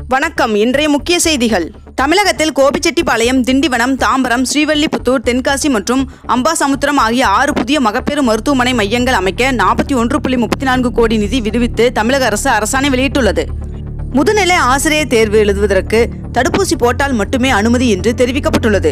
வணக்கம் இன்றைய முக்கிய செய்திகள் தமிழகத்தில் கோபிச்செட்டிப்பாளையம் திண்டிவனம் தாம்பரம் ஸ்ரீவல்லிபுத்தூர் தென்காசி மற்றும் அம்பாசமுத்திரம் ஆகிய ஆறு புதிய மகப்பேறு மருத்துவமனை மையங்கள் அமைக்க நாற்பத்தி ஒன்று புள்ளி முப்பத்தி நான்கு கோடி நிதி விடுவித்து தமிழக அரசு அரசாணை வெளியிட்டுள்ளது முதுநிலை ஆசிரியர் தேர்வு எழுதுவதற்கு தடுப்பூசி போட்டால் மட்டுமே அனுமதி என்று தெரிவிக்கப்பட்டுள்ளது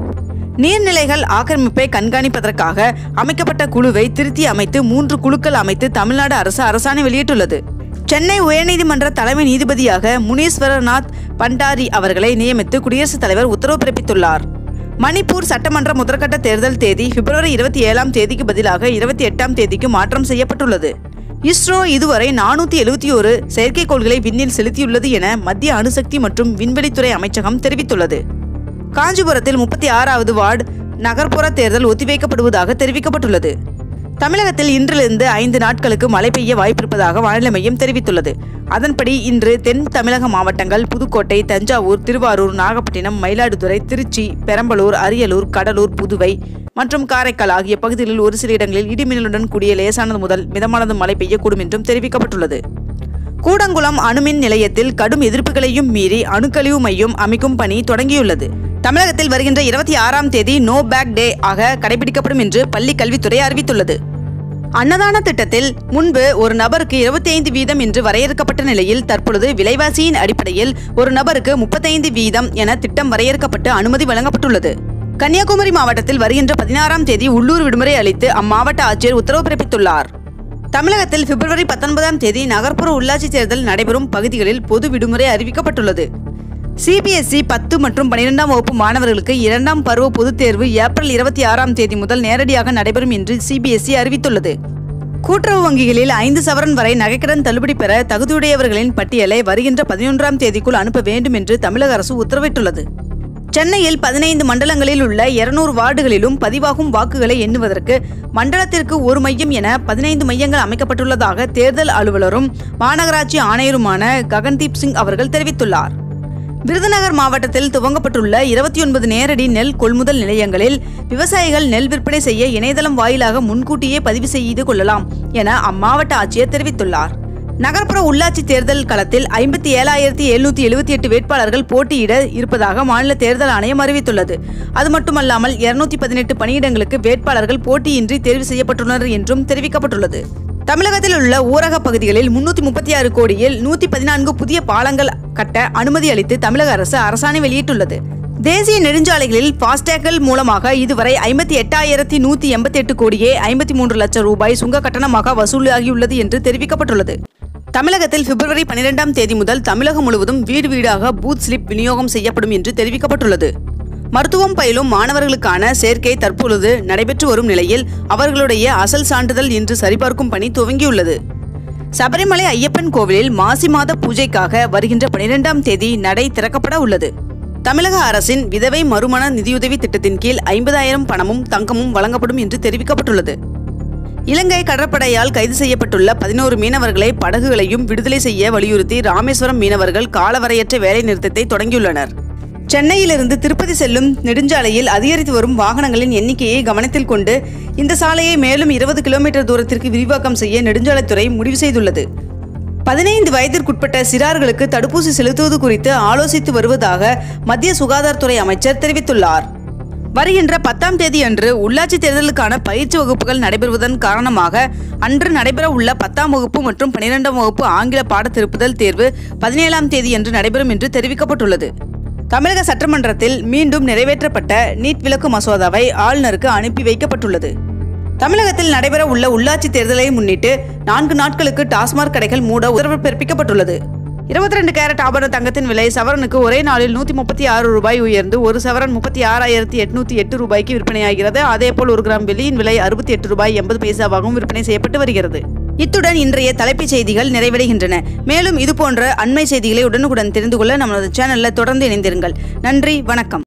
நீர்நிலைகள் ஆக்கிரமிப்பை கண்காணிப்பதற்காக அமைக்கப்பட்ட குழுவை திருத்தி அமைத்து மூன்று குழுக்கள் அமைத்து தமிழ்நாடு அரசு அரசாணை வெளியிட்டுள்ளது சென்னை உயர்நீதிமன்ற தலைமை நீதிபதியாக முனீஸ்வரநாத் பண்டாரி அவர்களை நியமித்து குடியரசுத் தலைவர் உத்தரவு பிறப்பித்துள்ளார் மணிப்பூர் சட்டமன்ற முதற்கட்ட தேர்தல் தேதி பிப்ரவரி இருபத்தி ஏழாம் தேதிக்கு பதிலாக இருபத்தி எட்டாம் தேதிக்கு மாற்றம் செய்யப்பட்டுள்ளது இஸ்ரோ இதுவரை நானூற்றி எழுபத்தி ஒரு செயற்கைக்கோள்களை விண்ணில் செலுத்தியுள்ளது என மத்திய அணுசக்தி மற்றும் விண்வெளித்துறை அமைச்சகம் தெரிவித்துள்ளது காஞ்சிபுரத்தில் முப்பத்தி ஆறாவது வார்டு நகர்ப்புற தேர்தல் ஒத்திவைக்கப்படுவதாக தெரிவிக்கப்பட்டுள்ளது தமிழகத்தில் இன்றிலிருந்து ஐந்து நாட்களுக்கு மழை பெய்ய வாய்ப்பிருப்பதாக வானிலை மையம் தெரிவித்துள்ளது அதன்படி இன்று தென் தமிழக மாவட்டங்கள் புதுக்கோட்டை தஞ்சாவூர் திருவாரூர் நாகப்பட்டினம் மயிலாடுதுறை திருச்சி பெரம்பலூர் அரியலூர் கடலூர் புதுவை மற்றும் காரைக்கால் ஆகிய பகுதிகளில் ஒரு சில இடங்களில் இடிமின்னலுடன் கூடிய லேசானது முதல் மிதமானது மழை பெய்யக்கூடும் என்றும் தெரிவிக்கப்பட்டுள்ளது கூடங்குளம் அணுமின் நிலையத்தில் கடும் எதிர்ப்புகளையும் மீறி அணுக்கழிவு மையம் அமைக்கும் பணி தொடங்கியுள்ளது தமிழகத்தில் வருகின்ற இருபத்தி ஆறாம் தேதி நோ பேக் டே ஆக கடைபிடிக்கப்படும் என்று பள்ளி கல்வித்துறை அறிவித்துள்ளது அன்னதான திட்டத்தில் முன்பு ஒரு நபருக்கு இருபத்தி ஐந்து வீதம் என்று வரையறுக்கப்பட்ட நிலையில் தற்பொழுது விலைவாசியின் அடிப்படையில் ஒரு நபருக்கு முப்பத்தைந்து வீதம் என திட்டம் வரையறுக்கப்பட்டு அனுமதி வழங்கப்பட்டுள்ளது கன்னியாகுமரி மாவட்டத்தில் வருகின்ற பதினாறாம் தேதி உள்ளூர் விடுமுறை அளித்து அம்மாவட்ட ஆட்சியர் உத்தரவு பிறப்பித்துள்ளார் தமிழகத்தில் பிப்ரவரி பத்தொன்பதாம் தேதி நகர்ப்புற உள்ளாட்சி தேர்தல் நடைபெறும் பகுதிகளில் பொது விடுமுறை அறிவிக்கப்பட்டுள்ளது சிபிஎஸ்இ பத்து மற்றும் பனிரெண்டாம் வகுப்பு மாணவர்களுக்கு இரண்டாம் பருவ பொதுத் தேர்வு ஏப்ரல் இருபத்தி ஆறாம் தேதி முதல் நேரடியாக நடைபெறும் என்று சிபிஎஸ்இ அறிவித்துள்ளது கூட்டுறவு வங்கிகளில் ஐந்து சவரன் வரை நகைக்கடன் தள்ளுபடி பெற தகுதியுடையவர்களின் பட்டியலை வருகின்ற பதினொன்றாம் தேதிக்குள் அனுப்ப வேண்டும் என்று தமிழக அரசு உத்தரவிட்டுள்ளது சென்னையில் பதினைந்து மண்டலங்களில் உள்ள இருநூறு வார்டுகளிலும் பதிவாகும் வாக்குகளை எண்ணுவதற்கு மண்டலத்திற்கு ஒரு மையம் என பதினைந்து மையங்கள் அமைக்கப்பட்டுள்ளதாக தேர்தல் அலுவலரும் மாநகராட்சி ஆணையருமான ககன்தீப் சிங் அவர்கள் தெரிவித்துள்ளார் விருதுநகர் மாவட்டத்தில் துவங்கப்பட்டுள்ள இருபத்தி ஒன்பது நேரடி நெல் கொள்முதல் நிலையங்களில் விவசாயிகள் நெல் விற்பனை செய்ய இணையதளம் வாயிலாக முன்கூட்டியே பதிவு செய்து கொள்ளலாம் என அம்மாவட்ட ஆட்சியர் தெரிவித்துள்ளார் நகர்ப்புற உள்ளாட்சி தேர்தல் களத்தில் ஐம்பத்தி ஏழாயிரத்தி எழுநூத்தி எழுபத்தி எட்டு வேட்பாளர்கள் போட்டியிட இருப்பதாக மாநில தேர்தல் ஆணையம் அறிவித்துள்ளது அது மட்டுமல்லாமல் இருநூத்தி பதினெட்டு பணியிடங்களுக்கு வேட்பாளர்கள் போட்டியின்றி தேர்வு செய்யப்பட்டுள்ளனர் என்றும் தெரிவிக்கப்பட்டுள்ளது தமிழகத்தில் உள்ள ஊரக பகுதிகளில் முன்னூத்தி முப்பத்தி ஆறு கோடியில் நூத்தி பதினான்கு புதிய பாலங்கள் கட்ட அனுமதி அளித்து தமிழக அரசு அரசாணை வெளியிட்டுள்ளது தேசிய நெடுஞ்சாலைகளில் ஃபாஸ்டேக்கள் மூலமாக இதுவரை ஐம்பத்தி எட்டாயிரத்தி நூத்தி எண்பத்தி எட்டு கோடியே ஐம்பத்தி மூன்று லட்சம் ரூபாய் சுங்க கட்டணமாக வசூலாகியுள்ளது என்று தெரிவிக்கப்பட்டுள்ளது தமிழகத்தில் பிப்ரவரி பனிரெண்டாம் தேதி முதல் தமிழகம் முழுவதும் வீடு வீடாக பூத் ஸ்லிப் விநியோகம் செய்யப்படும் என்று தெரிவிக்கப்பட்டுள்ளது மருத்துவம் பயிலும் மாணவர்களுக்கான சேர்க்கை தற்பொழுது நடைபெற்று வரும் நிலையில் அவர்களுடைய அசல் சான்றிதழ் இன்று சரிபார்க்கும் பணி துவங்கியுள்ளது சபரிமலை ஐயப்பன் கோவிலில் மாசி மாத பூஜைக்காக வருகின்ற பனிரெண்டாம் தேதி நடை திறக்கப்பட உள்ளது தமிழக அரசின் விதவை மறுமண நிதியுதவி திட்டத்தின் கீழ் ஐம்பதாயிரம் பணமும் தங்கமும் வழங்கப்படும் என்று தெரிவிக்கப்பட்டுள்ளது இலங்கை கடற்படையால் கைது செய்யப்பட்டுள்ள பதினோரு மீனவர்களை படகுகளையும் விடுதலை செய்ய வலியுறுத்தி ராமேஸ்வரம் மீனவர்கள் காலவரையற்ற வேலை நிறுத்தத்தை தொடங்கியுள்ளனர் சென்னையிலிருந்து திருப்பதி செல்லும் நெடுஞ்சாலையில் அதிகரித்து வரும் வாகனங்களின் எண்ணிக்கையை கவனத்தில் கொண்டு இந்த சாலையை மேலும் இருபது கிலோமீட்டர் தூரத்திற்கு விரிவாக்கம் செய்ய நெடுஞ்சாலைத்துறை முடிவு செய்துள்ளது பதினைந்து வயதிற்குட்பட்ட சிறார்களுக்கு தடுப்பூசி செலுத்துவது குறித்து ஆலோசித்து வருவதாக மத்திய சுகாதாரத்துறை அமைச்சர் தெரிவித்துள்ளார் வருகின்ற பத்தாம் தேதி அன்று உள்ளாட்சி தேர்தலுக்கான பயிற்சி வகுப்புகள் நடைபெறுவதன் காரணமாக அன்று நடைபெற உள்ள பத்தாம் வகுப்பு மற்றும் பனிரெண்டாம் வகுப்பு ஆங்கில பாடத்திருப்புதல் தேர்வு பதினேழாம் தேதி அன்று நடைபெறும் என்று தெரிவிக்கப்பட்டுள்ளது தமிழக சட்டமன்றத்தில் மீண்டும் நிறைவேற்றப்பட்ட நீட் விலக்கு மசோதாவை ஆளுநருக்கு அனுப்பி வைக்கப்பட்டுள்ளது தமிழகத்தில் நடைபெற உள்ள உள்ளாட்சி தேர்தலை முன்னிட்டு நான்கு நாட்களுக்கு டாஸ்மாக் கடைகள் மூட உத்தரவு பிறப்பிக்கப்பட்டுள்ளது இருபத்தி ரெண்டு கேரட் ஆபரண தங்கத்தின் விலை சவரனுக்கு ஒரே நாளில் நூற்றி முப்பத்தி ஆறு ரூபாய் உயர்ந்து ஒரு சவரன் முப்பத்தி ஆறாயிரத்தி எட்நூத்தி எட்டு ரூபாய்க்கு விற்பனையாகிறது அதேபோல் ஒரு கிராம் வெள்ளியின் விலை அறுபத்தி எட்டு ரூபாய் எண்பது பைசாவாகவும் விற்பனை செய்யப்பட்டு வருகிறது இத்துடன் இன்றைய தலைப்புச் செய்திகள் நிறைவடைகின்றன மேலும் இதுபோன்ற அண்மை செய்திகளை உடனுக்குடன் தெரிந்து கொள்ள நமது சேனலில் தொடர்ந்து இணைந்திருங்கள் நன்றி வணக்கம்